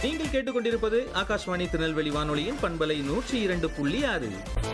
நீங்கள் கேட்டுக்கொண்டிருப்பது ஆகாஷ்வாணி திருநெல்வேலி வானொலியின் பண்பலை நூற்றி இரண்டு புள்ளி ஆறு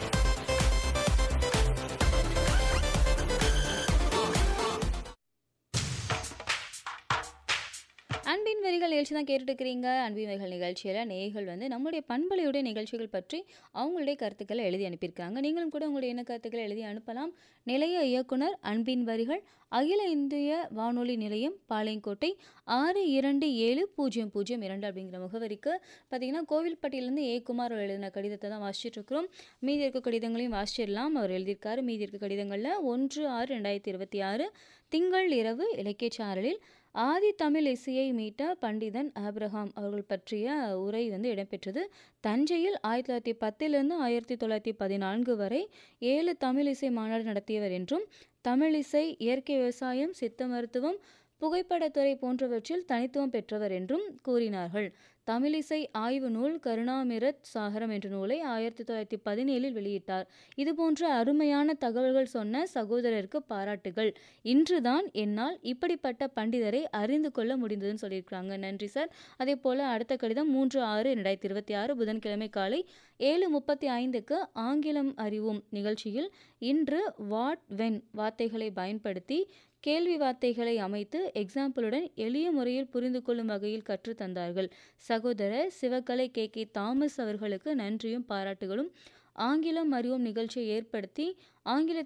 அன்பின் வரிகள் நிகழ்ச்சி தான் கேட்டுட்டு இருக்கிறீங்க அன்பின் வரிகள் நிகழ்ச்சியில் நேயர்கள் வந்து நம்மளுடைய பண்பலையுடைய நிகழ்ச்சிகள் பற்றி அவங்களுடைய கருத்துக்களை எழுதி அனுப்பியிருக்காங்க நீங்களும் கூட உங்களுடைய என்ன கருத்துக்களை எழுதி அனுப்பலாம் நிலைய இயக்குனர் அன்பின் வரிகள் அகில இந்திய வானொலி நிலையம் பாளையங்கோட்டை ஆறு இரண்டு ஏழு பூஜ்ஜியம் பூஜ்ஜியம் இரண்டு அப்படிங்கிற முகவரிக்கு பார்த்தீங்கன்னா கோவில்பட்டியிலேருந்து ஏ குமார் அவர் எழுதின கடிதத்தை தான் வாசிச்சுட்டு இருக்கிறோம் மீதி இருக்க கடிதங்களையும் வாசிச்சிடலாம் அவர் எழுதியிருக்காரு மீதி இருக்க கடிதங்களில் ஒன்று ஆறு ரெண்டாயிரத்தி இருபத்தி ஆறு திங்கள் இரவு இலக்கிய சாரலில் ஆதி தமிழ் இசையை மீட்ட பண்டிதன் ஆப்ரஹாம் அவர்கள் பற்றிய உரை வந்து இடம்பெற்றது தஞ்சையில் ஆயிரத்தி தொள்ளாயிரத்தி பத்திலிருந்து ஆயிரத்தி தொள்ளாயிரத்தி பதினான்கு வரை ஏழு தமிழ் இசை மாநாடு நடத்தியவர் என்றும் தமிழ் இசை இயற்கை விவசாயம் சித்த மருத்துவம் புகைப்படத்துறை போன்றவற்றில் தனித்துவம் பெற்றவர் என்றும் கூறினார்கள் தமிழிசை ஆய்வு நூல் கருணாமிரத் சாகரம் என்ற நூலை ஆயிரத்தி தொள்ளாயிரத்தி பதினேழில் வெளியிட்டார் இதுபோன்ற அருமையான தகவல்கள் சொன்ன சகோதரருக்கு பாராட்டுகள் இன்றுதான் என்னால் இப்படிப்பட்ட பண்டிதரை அறிந்து கொள்ள முடிந்ததுன்னு சொல்லியிருக்கிறாங்க நன்றி சார் அதே போல் அடுத்த கடிதம் மூன்று ஆறு ரெண்டாயிரத்தி இருபத்தி ஆறு புதன்கிழமை காலை ஏழு முப்பத்தி ஐந்துக்கு ஆங்கிலம் அறிவோம் நிகழ்ச்சியில் இன்று வாட் வென் வார்த்தைகளை பயன்படுத்தி கேள்வி வார்த்தைகளை அமைத்து எக்ஸாம்பிளுடன் எளிய முறையில் புரிந்து கொள்ளும் வகையில் கற்றுத் தந்தார்கள் சகோதரர் சிவகலை கே கே தாமஸ் அவர்களுக்கு நன்றியும் பாராட்டுகளும் ஆங்கிலம் அறிவோம் நிகழ்ச்சியை ஏற்படுத்தி ஆங்கில